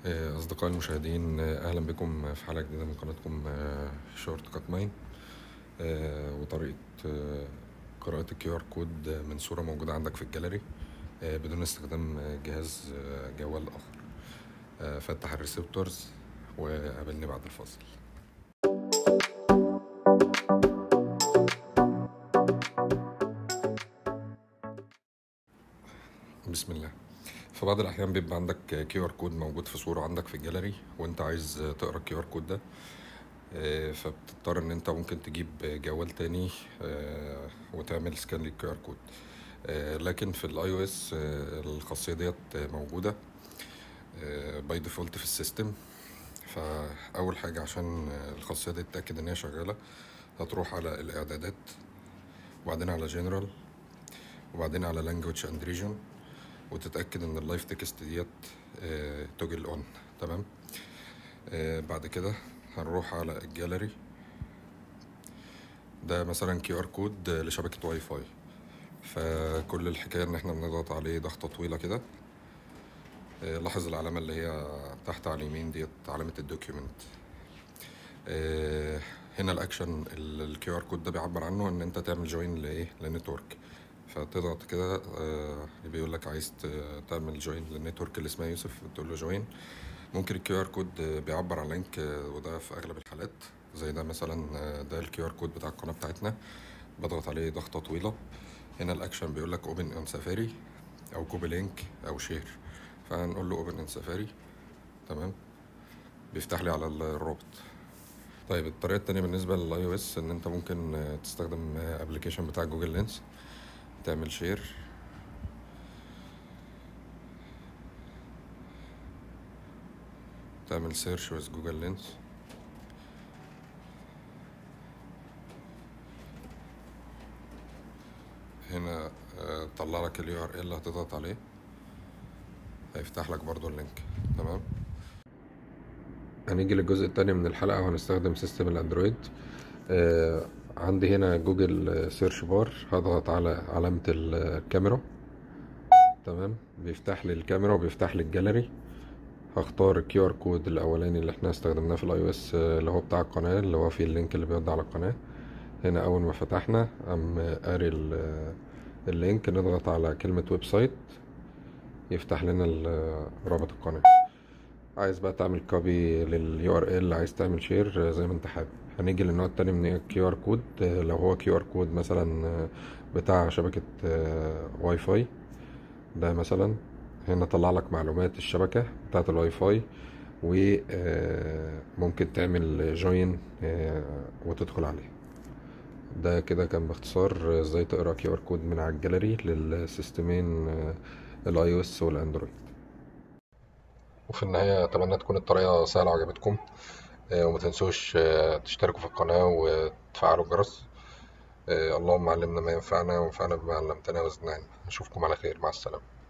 أصدقائي المشاهدين أهلا بكم في حلقة جديدة من قناتكم شورت كات ماين وطريقة قراءة الكيو ار كود من صورة موجودة عندك في الجاليري بدون استخدام جهاز جوال آخر فتح الريسبتورز وقابلني بعد الفاصل بسم الله في بعض الأحيان بيبقى عندك كيو ار كود موجود في صورة عندك في الجاليري وأنت عايز تقرا الكيو ار كود ده فبتضطر إن أنت ممكن تجيب جوال تاني وتعمل سكان للكيو ار كود لكن في الاي او اس الخاصية ديت موجودة باي ديفولت في السيستم فأول حاجة عشان الخاصية دي تتأكد إن هي شغالة هتروح على الإعدادات وبعدين على جنرال وبعدين على لانجوج اند ريجن وتتاكد ان اللايف تكست ديت توجل اون تمام آه بعد كده هنروح على الجاليري ده مثلا كيو ار كود لشبكه واي فاي فكل الحكايه ان احنا بنضغط عليه ضغطه طويله كده آه لاحظ العلامه اللي هي تحت على اليمين ديت علامه الدوكيومنت آه هنا الاكشن الكيو ار كود ده بيعبر عنه ان انت تعمل جوين لايه للنتورك فتضغط كده آه بيقول لك عايز تعمل جوين للنتورك اللي اسمها يوسف تقول له جوين ممكن الكيو ار كود بيعبر عن لينك وده في اغلب الحالات زي ده مثلا ده الكيو ار كود بتاع القناه بتاعتنا بضغط عليه ضغطه طويله هنا الاكشن بيقول لك اوبن اون سفاري او كوبي لينك او شير فهنقول له اوبن اون سفاري تمام بيفتح لي على الرابط طيب الطريقه التانية بالنسبه للاي او اس ان انت ممكن تستخدم ابلكيشن بتاع جوجل لينس تعمل شير تعمل سيرش with جوجل لينس هنا طلع لك اليو ار ال هتضغط عليه هيفتح لك برضو اللينك تمام هنيجي للجزء التاني من الحلقة وهنستخدم سيستم الاندرويد آه عندي هنا جوجل سيرش بار هضغط على علامة الكاميرا تمام بيفتح لي الكاميرا وبيفتح لي الجاليري هختار الكيو ار كود الاولاني اللي احنا استخدمناه في الاي او اس اللي هو بتاع القناة اللي هو فيه اللينك اللي بيودي على القناة هنا اول ما فتحنا ام قاري اللينك نضغط على كلمة ويب سايت يفتح لنا رابط القناة عايز بقى تعمل كوبي لليو ار ال عايز تعمل شير زي ما انت حابب هنيجي للنوع التاني من الكيو ار كود لو هو كيو ار كود مثلا بتاع شبكة واي فاي ده مثلا هنا طلع لك معلومات الشبكة بتاعة الواي فاي وممكن تعمل جوين وتدخل عليه ده كده كان باختصار ازاي تقرا كيو ار كود من على الجاليري للسيستمين الاي او اس والاندرويد وفي النهاية أتمنى تكون الطريقة سهلة وعجبتكم وما تنسوش تشتركوا في القناة وتفعلوا الجرس اللهم علمنا ما ينفعنا وانفعنا بما علمتنا وزدنا علما نشوفكم على خير مع السلامة